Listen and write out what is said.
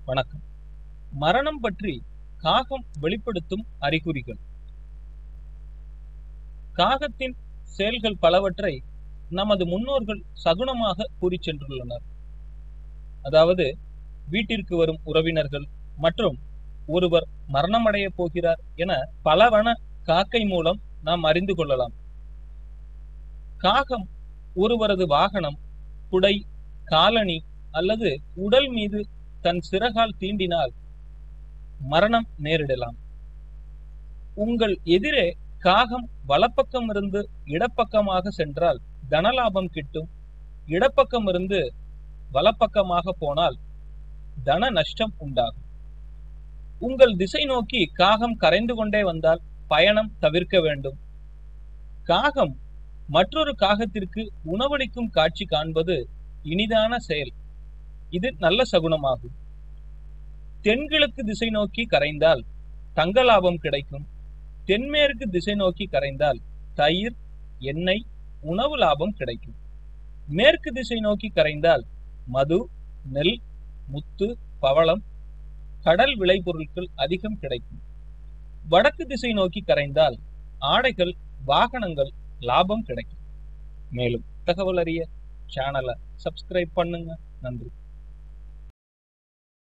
வணக்கம் மரணம் பற்றி காகம் வெளிப்படுத்தும் அறிகுறிகள் காகத்தின் செயல்கள் பலவற்றை நமது முன்னோர்கள் சகுனமாக கூறிச் சென்றுள்ளனர் அதாவது வீட்டிற்கு வரும் உறவினர்கள் மற்றும் ஒருவர் மரணமடைய போகிறார் என பலவன காக்கை மூலம் நாம் அறிந்து கொள்ளலாம் காகம் ஒருவரது வாகனம் குடை காலணி அல்லது உடல் மீது தன் சிறகால் தீண்டினால் மரணம் நேரிடலாம் உங்கள் எதிரே காகம் வலப்பக்கம் இருந்து இடப்பக்கமாக சென்றால் தனலாபம் கிட்டும் இடப்பக்கம் இருந்து வலப்பக்கமாக போனால் தன நஷ்டம் உண்டாகும் உங்கள் திசை நோக்கி காகம் கரைந்து கொண்டே வந்தால் பயணம் தவிர்க்க வேண்டும் காகம் மற்றொரு காகத்திற்கு உணவளிக்கும் காட்சி காண்பது இனிதான செயல் இது நல்ல சகுனமாகும் தென்கிழக்கு திசை நோக்கி கரைந்தால் தங்க லாபம் கிடைக்கும் தென்மேற்கு திசை நோக்கி கரைந்தால் தயிர் எண்ணெய் உணவு லாபம் கிடைக்கும் மேற்கு திசை நோக்கி கரைந்தால் மது நெல் முத்து பவளம் கடல் விளைபொருட்கள் அதிகம் கிடைக்கும் வடக்கு திசை நோக்கி கரைந்தால் ஆடைகள் வாகனங்கள் லாபம் கிடைக்கும் மேலும் தகவல் அறிய சேனலை சப்ஸ்கிரைப் பண்ணுங்க நன்றி